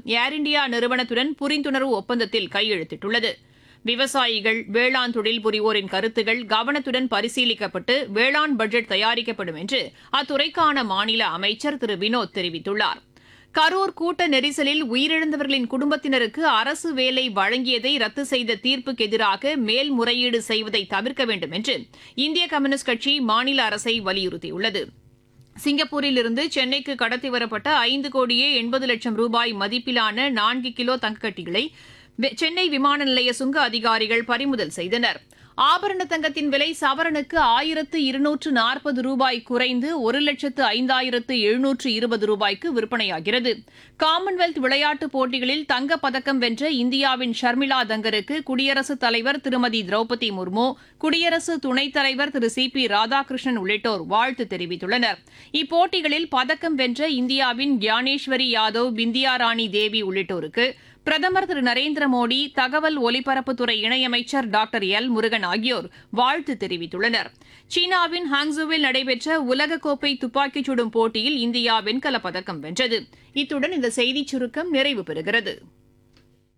ஏர் India நிறுவனத்துடன் புரிந்துணர்வு ஒப்பந்தத்தில் கையெழுத்திட்டுள்ளது விவசாயிகள் வேளாண் தொழில் புரிவோரின் கருத்துகள் கவனத்துடன் பரிசீலிக்கப்பட்டு வேளாண் பட்ஜெட் தயாரிக்கப்படும் என்று அத்துறைக்கான மாநில அமைச்சர் திரு வினோத் தெரிவித்துள்ளார் கரூர் கூட்ட நெரிசலில் உயிரிழந்தவர்களின் குடும்பத்தினருக்கு அரசு வேலை வழங்கியதை ரத்து செய்த தீர்ப்புக்கு எதிராக மேல்முறையீடு செய்வதை தவிர்க்க வேண்டும் என்று இந்திய கம்யூனிஸ்ட் கட்சி மாநில அரசை வலியுறுத்தியுள்ளது சிங்கப்பூரில் இருந்து சென்னைக்கு கடத்தி வரப்பட்ட ஐந்து கோடியே எண்பது லட்சம் ரூபாய் மதிப்பிலான நான்கு கிலோ தங்கக்கட்டிகளை சென்னை விமான நிலைய சுங்க அதிகாரிகள் பறிமுதல் செய்தனர் ஆபரண தங்கத்தின் விலை சவரனுக்கு ஆயிரத்து இருநூற்று நாற்பது ரூபாய் குறைந்து ஒரு லட்சத்து ஐந்தாயிரத்து எழுநூற்று இருபது ரூபாய்க்கு விற்பனையாகிறது காமன்வெல்த் விளையாட்டுப் போட்டிகளில் தங்கப் பதக்கம் வென்ற இந்தியாவின் ஷர்மிளா தங்கருக்கு குடியரசுத் தலைவர் திருமதி திரௌபதி முர்மு குடியரசு துணைத் தலைவர் திரு சி பி ராதாகிருஷ்ணன் உள்ளிட்டோர் வாழ்த்து தெரிவித்துள்ளனர் இப்போட்டிகளில் பதக்கம் வென்ற இந்தியாவின் கியானேஸ்வரி யாதவ் பிந்தியா ராணி தேவி உள்ளிட்டோருக்கு பிரதமர் திரு நரேந்திர மோடி தகவல் ஒலிபரப்புத்துறை இணையமைச்சர் டாக்டர் எல் முருகன் ஆகியோர் வாழ்த்து தெரிவித்துள்ளனர் சீனாவின் ஹாங்ஸுவில் நடைபெற்ற உலகக்கோப்பை துப்பாக்கிச் சுடும் போட்டியில் இந்தியா வெண்கலப் பதக்கம் வென்றது இத்துடன் இந்த செய்திச் சுருக்கம் நிறைவு பெறுகிறது